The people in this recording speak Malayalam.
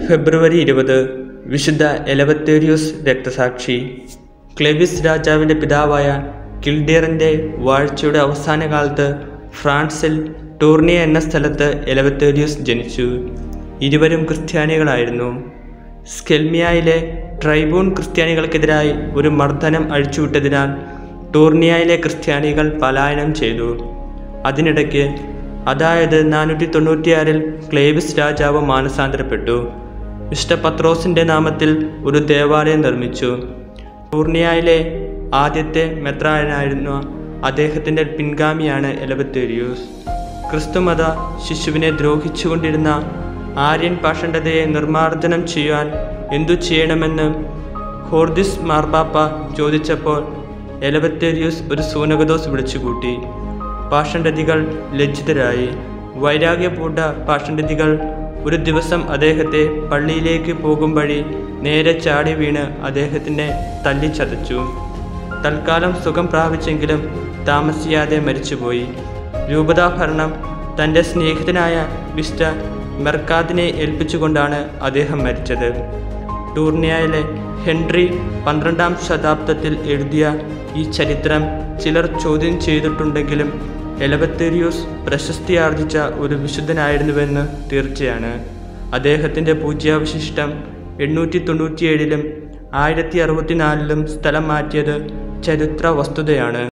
ഫെബ്രുവരി ഇരുപത് വിശുദ്ധ എലവത്തേരിയൂസ് രക്തസാക്ഷി ക്ലെവിസ് രാജാവിൻ്റെ പിതാവായ കിൽഡിയറിൻ്റെ വാഴ്ചയുടെ അവസാന കാലത്ത് ഫ്രാൻസിൽ ടൂർണിയ എന്ന സ്ഥലത്ത് എലവത്തേരിയൂസ് ജനിച്ചു ഇരുവരും ക്രിസ്ത്യാനികളായിരുന്നു സ്കെൽമിയയിലെ ട്രൈബൂൺ ക്രിസ്ത്യാനികൾക്കെതിരായി ഒരു മർദ്ദനം അഴിച്ചുവിട്ടതിനാൽ ടൂർണിയയിലെ ക്രിസ്ത്യാനികൾ പലായനം ചെയ്തു അതിനിടയ്ക്ക് അതായത് നാനൂറ്റി തൊണ്ണൂറ്റിയാറിൽ ക്ലേവിസ് രാജാവ് മാനസാന്തരപ്പെട്ടു വിശുദ്ധ പത്രോസിൻ്റെ നാമത്തിൽ ഒരു ദേവാലയം നിർമ്മിച്ചു ടൂർണിയയിലെ ആദ്യത്തെ മെത്രാനായിരുന്ന അദ്ദേഹത്തിൻ്റെ പിൻഗാമിയാണ് എലബത്തേരിയൂസ് ക്രിസ്തുമത ശിശുവിനെ ദ്രോഹിച്ചുകൊണ്ടിരുന്ന ആര്യൻ പാഷണ്ഡതയെ നിർമ്മാർജ്ജനം ചെയ്യാൻ എന്തു ചെയ്യണമെന്ന് ഹോർദിസ് മാർപ്പാപ്പ ചോദിച്ചപ്പോൾ എലബത്തേരിയൂസ് ഒരു സൂനകദോസ് വിളിച്ചുകൂട്ടി പാഷണ്ഡതികൾ ലജ്ജിതരായി വൈരാഗ്യപൂണ്ട പാഷണ്ഡതികൾ ഒരു ദിവസം അദ്ദേഹത്തെ പള്ളിയിലേക്ക് പോകും വഴി നേരെ ചാടി വീണ് അദ്ദേഹത്തിനെ തല്ലിച്ചതച്ചു തൽക്കാലം സുഖം പ്രാപിച്ചെങ്കിലും താമസിയാതെ മരിച്ചുപോയി രൂപതാഭരണം തൻ്റെ സ്നേഹിതനായ മിസ്റ്റർ മെർക്കാദിനെ ഏൽപ്പിച്ചുകൊണ്ടാണ് അദ്ദേഹം മരിച്ചത് ടൂർണിയയിലെ ഹെൻറി പന്ത്രണ്ടാം ശതാബ്ദത്തിൽ എഴുതിയ ഈ ചരിത്രം ചിലർ ചോദ്യം ചെയ്തിട്ടുണ്ടെങ്കിലും എലബത്തേരിയൂസ് പ്രശസ്തിയാർജിച്ച ഒരു വിശുദ്ധനായിരുന്നുവെന്ന് തീർച്ചയാണ് അദ്ദേഹത്തിൻ്റെ പൂജ്യാവശിഷ്ടം എണ്ണൂറ്റി തൊണ്ണൂറ്റിയേഴിലും ആയിരത്തി അറുപത്തിനാലിലും സ്ഥലം മാറ്റിയത് ചരിത്ര വസ്തുതയാണ്